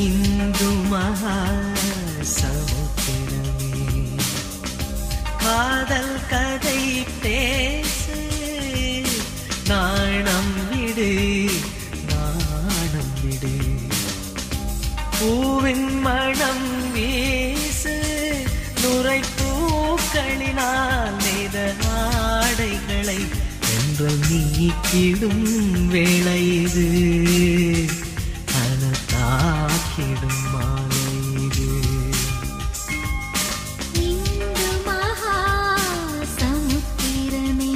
இந்து மகா சமுத்திரமே காதல் கதை பேசு நாணம் விடு நாணம் விடு பூவின் மனம் வீசு நுரை பூக்களினால் நெய்த ஆடைகளை என்றல் நீக்கிடும் வேளை இது அனத்தாக்கிடும் மாலை இது இந்து மகா சமுத்திரமே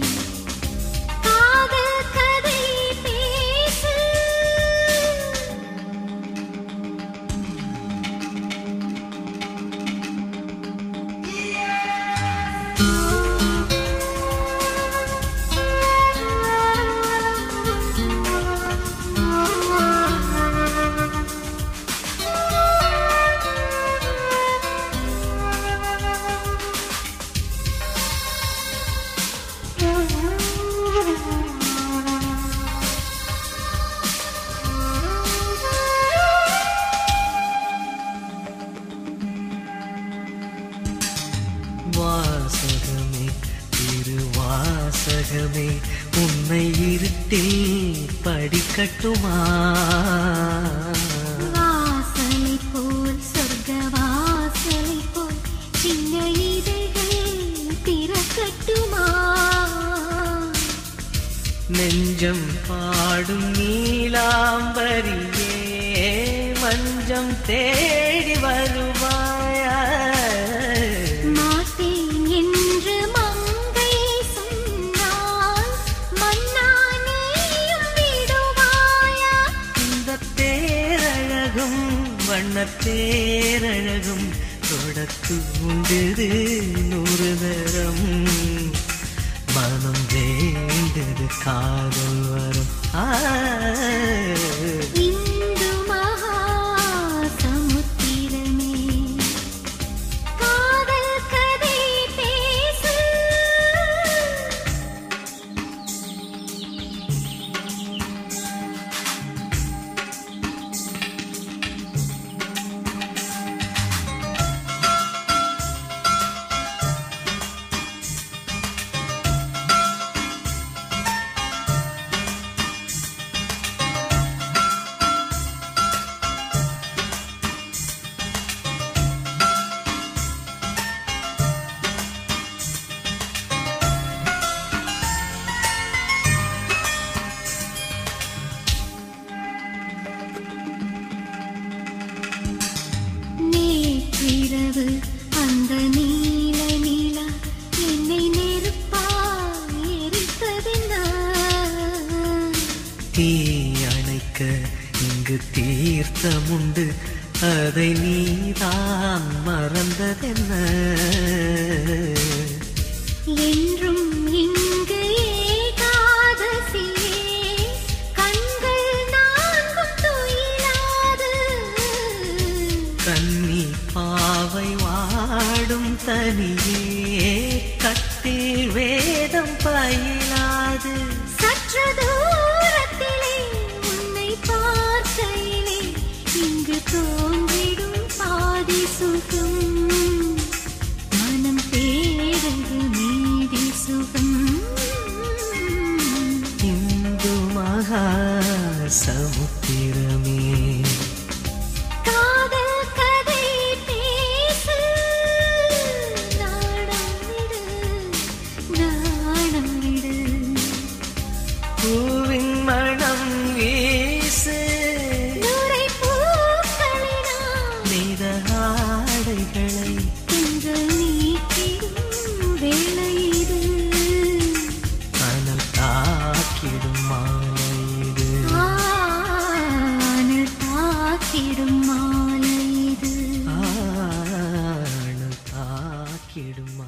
காதல் கதை பேசு வாசகமே திருவாசகமே உன்னை இருட்டில் படிக்கட்டுமா வாசலை போல் சொர்க்க வாசலை போல் சின்ன இதழ்கள் திறக்கட்டுமா நெஞ்சம் பாடும் நீலாம்பரியே மஞ்சம் தேடி வருவாயா மாட்டேன் என்று மங்கை சொன்னால் மன்னா நீயும் விடுவாயா இந்த தேரழகும் வண்ணத் தேரழகும் தொடக்கு உண்டது நூறு தரம் மனம் வேண்டது காதல் வரும் ஆ இந்து மகா சமுத்திரமே காதல் கதை பேசு நேற்றிரவு அந்த நீல நிலா என்னை நெருப்பாய் எரித்ததென்ன தீ அணைக்க இங்கு தீர்த்தமுண்டு அதை நீதான் மறந்ததென்ன என்றும் இங்கு ஏகாதசியே கண்கள் நான்கும் துயிலாது கன்னி பாவை வாடும் தனியே கட்டில் வேதம் பயிலாது சற்று தூரத்திலே உன்னை பார்க்கையிலே இங்கு தோன்றிடும் பாதி சுகம் மனம் தேடுது நீதி சுகம் இந்து மகா சமுத்திரமே காதல் கதை பேசு நாடம் விடு நாடம் விடு பூவின் மனம் வீசு நுரை பூக்களினால் நெய்த ஆடைகளை தென்றல் நீக்கிடும் வேளை இது அனல் தாக்கிடும் மாலை இது ஆனல் தாக்கிடும் மாலை இது ஆனல் தாக்கிடும்